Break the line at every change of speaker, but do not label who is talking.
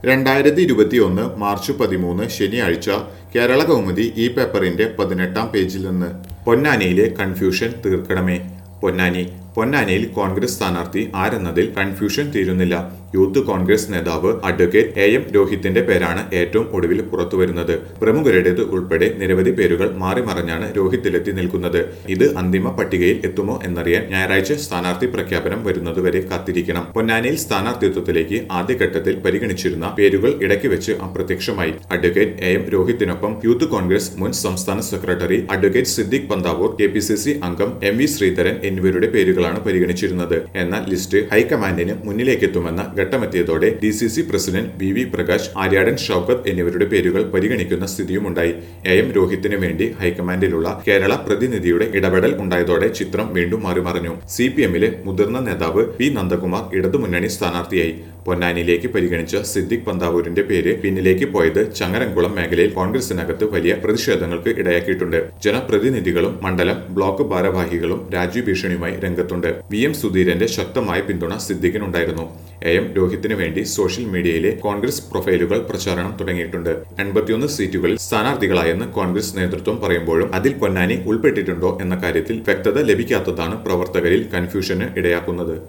രണ്ടായിരത്തി ഇരുപത്തിയൊന്ന് മാർച്ച് പതിമൂന്ന് ശനിയാഴ്ച കേരള കൗമുദി ഈ പേപ്പറിന്റെ പതിനെട്ടാം പേജിൽ നിന്ന് പൊന്നാനിയിലെ കൺഫ്യൂഷൻ തീർക്കണമേ പൊന്നാനി പൊന്നാനിയിൽ കോൺഗ്രസ് സ്ഥാനാർത്ഥി ആരെന്നതിൽ കൺഫ്യൂഷൻ തീരുന്നില്ല യൂത്ത് കോൺഗ്രസ് നേതാവ് അഡ്വക്കേറ്റ് എ എം രോഹിത്തിന്റെ പേരാണ് ഏറ്റവും ഒടുവിൽ പുറത്തുവരുന്നത് പ്രമുഖരുടേത് ഉൾപ്പെടെ നിരവധി പേരുകൾ മാറി മറിഞ്ഞാണ് രോഹിത്തിലെത്തി നിൽക്കുന്നത് ഇത് അന്തിമ പട്ടികയിൽ എത്തുമോ എന്നറിയാൻ ഞായറാഴ്ച സ്ഥാനാർത്ഥി പ്രഖ്യാപനം വരുന്നതുവരെ കാത്തിരിക്കണം പൊന്നാനിയിൽ സ്ഥാനാർത്ഥിത്വത്തിലേക്ക് ആദ്യഘട്ടത്തിൽ പരിഗണിച്ചിരുന്ന പേരുകൾ ഇടയ്ക്ക് വെച്ച് അപ്രത്യക്ഷമായി അഡ്വക്കേറ്റ് എ എം രോഹിത്തിനൊപ്പം യൂത്ത് കോൺഗ്രസ് മുൻ സംസ്ഥാന secretary advocate Siddique Panthavoor K P C C അംഗം എം വി ശ്രീധരൻ എന്നിവരുടെ പേരുകളാണ് പരിഗണിച്ചിരുന്നത് എന്നാൽ ലിസ്റ്റ് ഹൈക്കമാൻഡിന് മുന്നിലേക്കെത്തുമെന്ന ഘട്ടമെത്തിയതോടെ D C C president V V Prakash Aryadan Shoukath എന്നിവരുടെ പേരുകൾ പരിഗണിക്കുന്ന സ്ഥിതിയുമുണ്ടായി എ എം രോഹിത്തിന് വേണ്ടി ഹൈക്കമാൻഡിലുള്ള കേരള പ്രതിനിധിയുടെ ഇടപെടൽ ഉണ്ടായതോടെ ചിത്രം വീണ്ടും മാറിമറിഞ്ഞു സി പി എമ്മിലെ മുതിർന്ന നേതാവ് പി നന്ദകുമാർ ഇടതുമുന്നണി സ്ഥാനാർത്ഥിയായി പൊന്നാനിയിലേക്ക് പരിഗണിച്ച സിദ്ദിഖ് പന്താവൂരിന്റെ പേര് പിന്നിലേക്ക് പോയത് ചങ്ങരംകുളം മേഖലയിൽ കോൺഗ്രസിനകത്ത് വലിയ പ്രതിഷേധങ്ങൾക്ക് ഇടയാക്കിയിട്ടുണ്ട് ജനപ്രതിനിധികളും മണ്ഡലം ബ്ലോക്ക് ഭാരവാഹികളും രാജ്യ ഭീഷണിയുമായി രംഗത്തുണ്ട് വി എം സുധീരന്റെ ശക്തമായ പിന്തുണ സിദ്ദിഖിനുണ്ടായിരുന്നു എ എം രോഹിത്തിനു വേണ്ടി സോഷ്യൽ മീഡിയയിലെ കോൺഗ്രസ് പ്രൊഫൈലുകൾ പ്രചാരണം തുടങ്ങിയിട്ടുണ്ട് എൺപത്തിയൊന്ന് സീറ്റുകളിൽ സ്ഥാനാർത്ഥികളായെന്ന് കോൺഗ്രസ് നേതൃത്വം പറയുമ്പോഴും അതിൽ പൊന്നാനി ഉൾപ്പെട്ടിട്ടുണ്ടോ എന്ന കാര്യത്തിൽ വ്യക്തത ലഭിക്കാത്തതാണ് പ്രവർത്തകരിൽ കൺഫ്യൂഷന് ഇടയാക്കുന്നത്